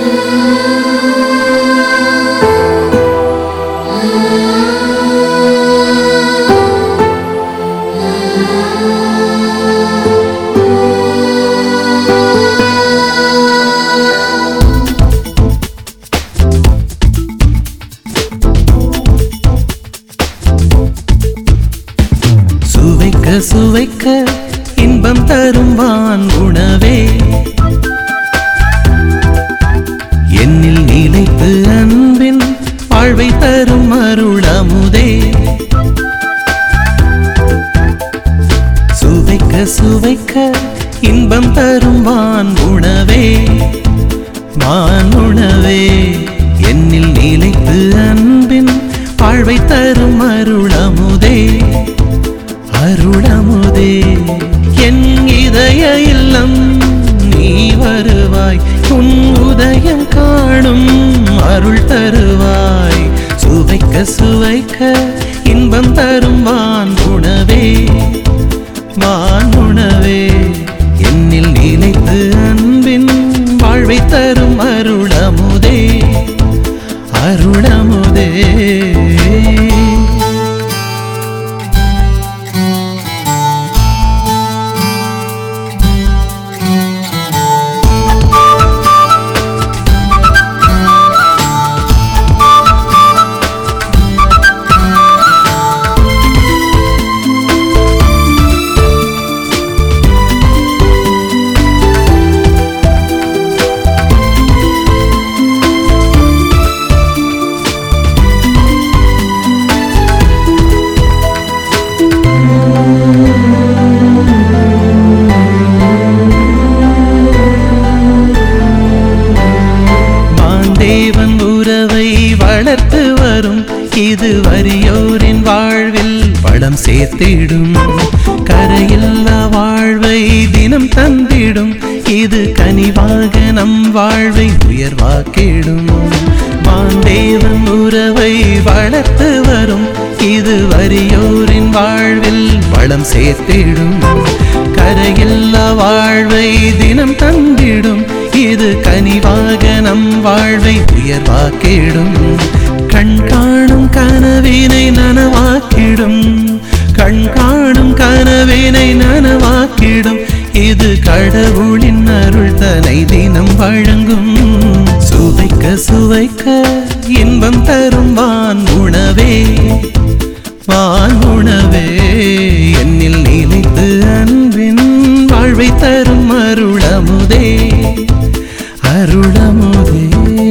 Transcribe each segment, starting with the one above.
சுவைக்க சுவைக்க இன்பம் தரும் வான் உணவே என்னில் நிலைத்து அன்பின் வாழ்வை தரும் அருளமுதே சுவைக்க சுவைக்க இன்பம் தரும் வான் உணவே வான் உணவே என்னில் நிலைத்து அன்பின் வாழ்வை தரும் அருளமுதே அருளமுதே என் இதய இல்லம் நீ வருவாய் உன் உதயம் காணும் அருள் தருவாய் சுவைக்க சுவைக்க இன்பம் தரும் வான் உணவே வான் உணவே என்னில் நிலைத்து அன்பின் வாழ்வை தரும் அருளமுதே அருளமுதே மாந்தேவன் உறவை வளர்த்து வரும் இது வறியோரின் வாழ்வில் வளம் சேர்த்திடும் கரையில்லா வாழ்வை தினம் தந்திடும் இது கனிவாக நம் வாழ்வை உயர்வாக்கிடும் மாந்தேவன் உறவை வளர்த்து வரும் இது வறியோரின் வாழ்வில் வளம் சேர்த்திடும் கரையில்லா வாழ்வை தினம் தந்திடும் இது கனிவாக நம் வாழ்வை உயர்வாக்கிடும் கண் காணும் கனவினை நனவாக்கிடும் கண் காணும் கனவினை நனவாக்கிடும் இது கடவுளின் அருள் தனை தினம் வழங்கும் சுவைக்க சுவைக்க இன்பம் தரும் வான் உணவே வான் உணவே என்னில் நிலைத்து அன்பின் வாழ்வை தரும் அருளமுதே அருளமுதே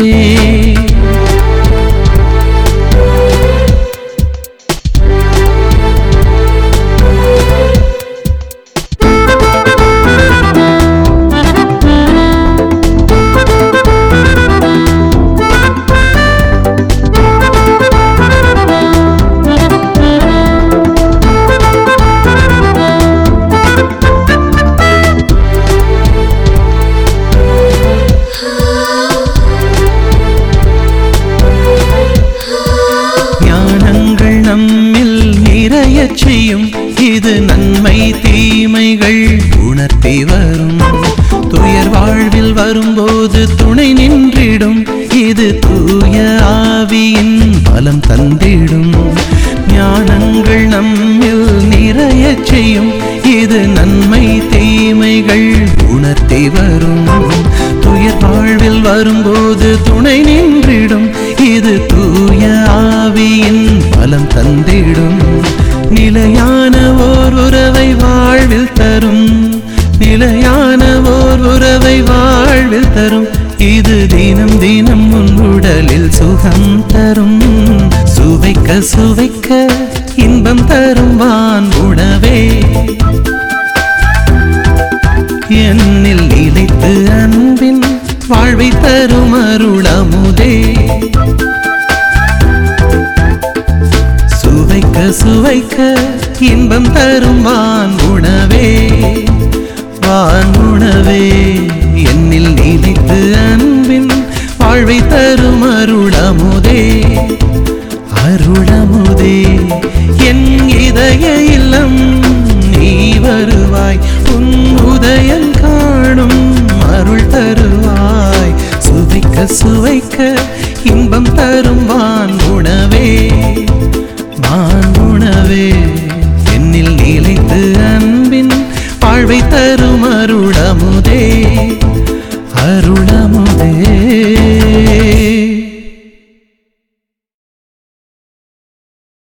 ஞானங்கள் நம்மில் நிறைய செய்யும் இது நன்மை தீமைகள் உணர்த்தி வரும் துயர் வாழ்வில் வரும்போது துணை நின்றிடும் இது தூய ஆவியின் பலம் தந்திடும் ஞானங்கள் நம்மில் நிறைய செய்யும் இது நன்மை தீமைகள் உணர்த்தி வரும் துயர் வாழ்வில் வரும்போது துணை நின்றிடும் இது தூய ஆவியின் பலம் தந்திடும் நிலையான ஓர் உறவை வாழ்வில் தரும் நிலையான ஓர் உறவை வாழ்வில் தரும் இது தினம் தினம் உன் உடலில் சுகம் தரும் சுவைக்க சுவைக்க இன்பம் தரும் வான் உணவே என்னில் நிலைத்து அன்பின் வாழ்வை தரும் அருளமுதே சுவைக்க சுவைக்க இன்பம் தரும் வான் உணவே வான் உணவே